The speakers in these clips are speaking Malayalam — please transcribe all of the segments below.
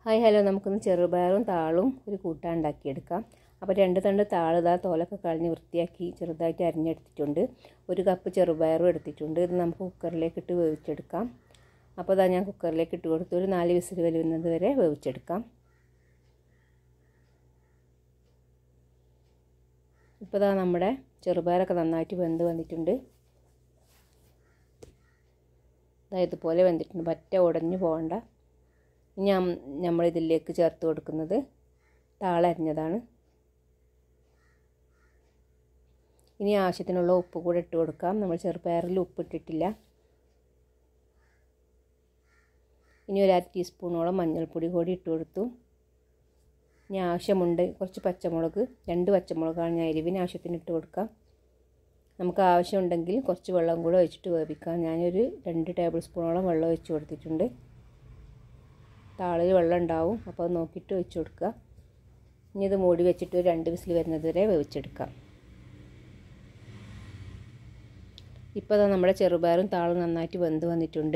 ഹായ് ഹലോ നമുക്കൊന്ന് ചെറുപയറും താളും ഒരു കൂട്ടാൻ ഉണ്ടാക്കിയെടുക്കാം അപ്പോൾ രണ്ട് തണ്ട് താള് ഇതാ തോലൊക്കെ കളഞ്ഞ് വൃത്തിയാക്കി ചെറുതായിട്ട് അരിഞ്ഞെടുത്തിട്ടുണ്ട് ഒരു കപ്പ് ചെറുപയറും എടുത്തിട്ടുണ്ട് ഇത് നമുക്ക് കുക്കറിലേക്ക് ഇട്ട് വേവിച്ചെടുക്കാം അപ്പോൾ ഇതാ ഞാൻ കുക്കറിലേക്ക് ഇട്ട് കൊടുത്തു ഒരു നാല് വിസിൽ വരുന്നത് വരെ വേവിച്ചെടുക്കാം ഇപ്പോൾ ഇതാ നമ്മുടെ ചെറുപയറൊക്കെ നന്നായിട്ട് വെന്ത് വന്നിട്ടുണ്ട് ഇതാ ഇതുപോലെ വെന്തിട്ടുണ്ട് പറ്റ ഉടഞ്ഞു പോകണ്ട ഇനി നമ്മൾ ഇതിലേക്ക് ചേർത്ത് കൊടുക്കുന്നത് താളരിഞ്ഞതാണ് ഇനി ആവശ്യത്തിനുള്ള ഉപ്പ് കൂടെ ഇട്ട് കൊടുക്കാം നമ്മൾ ചെറുപയറിൽ ഉപ്പ് ഇട്ടിട്ടില്ല ഇനി ഒരു അര ടീസ്പൂണോളം മഞ്ഞൾപ്പൊടി കൂടി ഇട്ട് കൊടുത്തു ഇനി ആവശ്യമുണ്ട് കുറച്ച് പച്ചമുളക് രണ്ട് പച്ചമുളകാണ് ഞാൻ എരിവിന് ആവശ്യത്തിന് ഇട്ട് കൊടുക്കാം നമുക്ക് ആവശ്യമുണ്ടെങ്കിൽ കുറച്ച് വെള്ളം കൂടെ ഒഴിച്ചിട്ട് വേവിക്കാം ഞാനൊരു രണ്ട് ടേബിൾ സ്പൂണോളം വെള്ളം ഒഴിച്ച് കൊടുത്തിട്ടുണ്ട് താളിൽ വെള്ളം ഉണ്ടാവും അപ്പോൾ അത് നോക്കിയിട്ട് ഒഴിച്ച് കൊടുക്കുക ഇനി ഇത് മൂടി വെച്ചിട്ട് ഒരു രണ്ട് വിസിൽ വരുന്നത് വരെ വേവിച്ചെടുക്കാം ഇപ്പോൾ അതാ നമ്മുടെ ചെറുപയറും താളും നന്നായിട്ട് വെന്ത് വന്നിട്ടുണ്ട്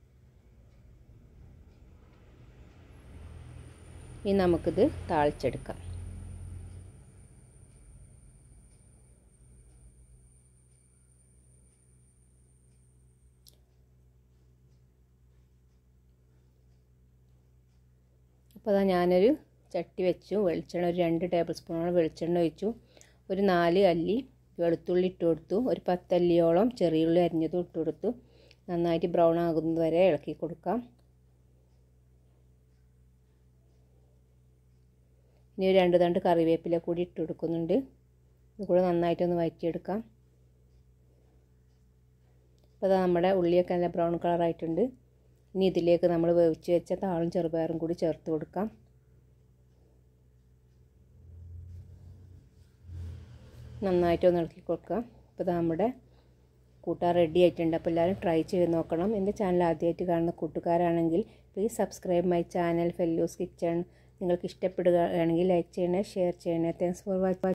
ഇനി നമുക്കിത് താളിച്ചെടുക്കാം അപ്പോൾ അതാ ഞാനൊരു ചട്ടി വെച്ചു വെളിച്ചെണ്ണ ഒരു രണ്ട് ടേബിൾ സ്പൂണോളം വെളിച്ചെണ്ണ ഒഴിച്ചു ഒരു നാല് അല്ലി വെളുത്തുള്ളി ഇട്ട് കൊടുത്തു ഒരു പത്തല്ലിയോളം ചെറിയുള്ളി അരിഞ്ഞതും ഇട്ട് കൊടുത്തു നന്നായിട്ട് ബ്രൗൺ ആകുന്നത് വരെ ഇളക്കി കൊടുക്കാം ഇനി ഒരു രണ്ട് തണ്ട് കറിവേപ്പില കൂടി ഇട്ട് കൊടുക്കുന്നുണ്ട് ഇത് കൂടെ നന്നായിട്ടൊന്ന് വഴറ്റിയെടുക്കാം അപ്പോൾ അതാ നമ്മുടെ ഉള്ളിയൊക്കെ നല്ല ബ്രൗൺ കളറായിട്ടുണ്ട് ഇനി ഇതിലേക്ക് നമ്മൾ വേവിച്ച് വെച്ച താളും ചെറുപയറും കൂടി ചേർത്ത് കൊടുക്കാം നന്നായിട്ടൊന്ന് ഇളക്കി കൊടുക്കാം ഇപ്പോൾ നമ്മുടെ കൂട്ടാൻ റെഡി ആയിട്ടുണ്ട് അപ്പോൾ എല്ലാവരും ട്രൈ ചെയ്ത് നോക്കണം എൻ്റെ ചാനൽ ആദ്യമായിട്ട് കാണുന്ന കൂട്ടുകാരാണെങ്കിൽ please subscribe my channel fellows kitchen നിങ്ങൾക്ക് ഇഷ്ടപ്പെടുകയാണെങ്കിൽ ലൈക്ക് ചെയ്യണേ ഷെയർ ചെയ്യണേ താങ്ക്സ് ഫോർ വാച്ച്